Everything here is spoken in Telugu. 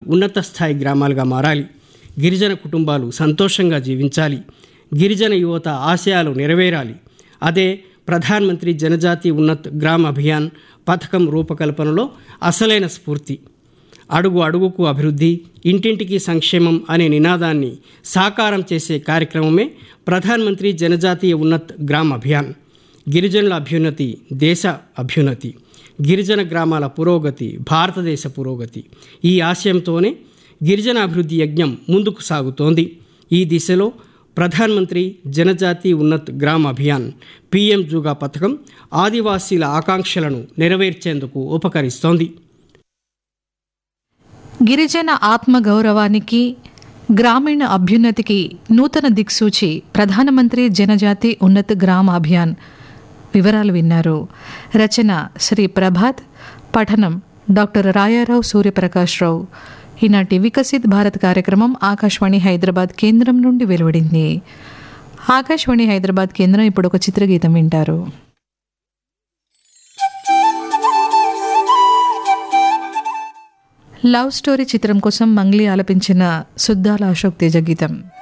ఉన్నత స్థాయి గ్రామాలుగా మారాలి గిరిజన కుటుంబాలు సంతోషంగా జీవించాలి గిరిజన యువత ఆశయాలు నెరవేరాలి అదే ప్రధానమంత్రి జనజాతి ఉన్నత్ గ్రామ్ అభియాన్ పథకం రూపకల్పనలో అసలైన స్ఫూర్తి అడుగు అడుగుకు అభివృద్ధి ఇంటింటికి సంక్షేమం అనే నినాదాన్ని సాకారం చేసే కార్యక్రమమే ప్రధానమంత్రి జనజాతీయ ఉన్నత్ గ్రామ్ అభియాన్ గిరిజనుల అభ్యున్నతి దేశ అభ్యున్నతి గిరిజన గ్రామాల పురోగతి భారతదేశ పురోగతి ఈ ఆశయంతోనే గిరిజన అభివృద్ధి యజ్ఞం ముందుకు సాగుతోంది ఈ దిశలో ప్రధానమంత్రి జనజాతి ఉన్నత్ గ్రామ్ అభియాన్ పిఎం జుగా పథకం ఆదివాసీల ఆకాంక్షలను నెరవేర్చేందుకు ఉపకరిస్తోంది గిరిజన ఆత్మగౌరవానికి గ్రామీణ అభ్యున్నతికి నూతన దిక్సూచి ప్రధానమంత్రి జనజాతి ఉన్నత్ గ్రామ్ అభియాన్ వివరాలు విన్నారు రచన శ్రీ ప్రభాత్ పఠనం డాక్టర్ రాయారావు సూర్యప్రకాష్ రావు ఈనాటి వికసిత్ భారత్ కార్యక్రమం ఆకాశవాణి హైదరాబాద్ కేంద్రం నుండి వెలువడింది ఆకాశవాణి హైదరాబాద్ కేంద్రం ఇప్పుడు ఒక చిత్రగీతం వింటారు లవ్ స్టోరీ చిత్రం కోసం మంగ్లీ ఆలపించిన సుద్దాల అశోక్ తేజ గీతం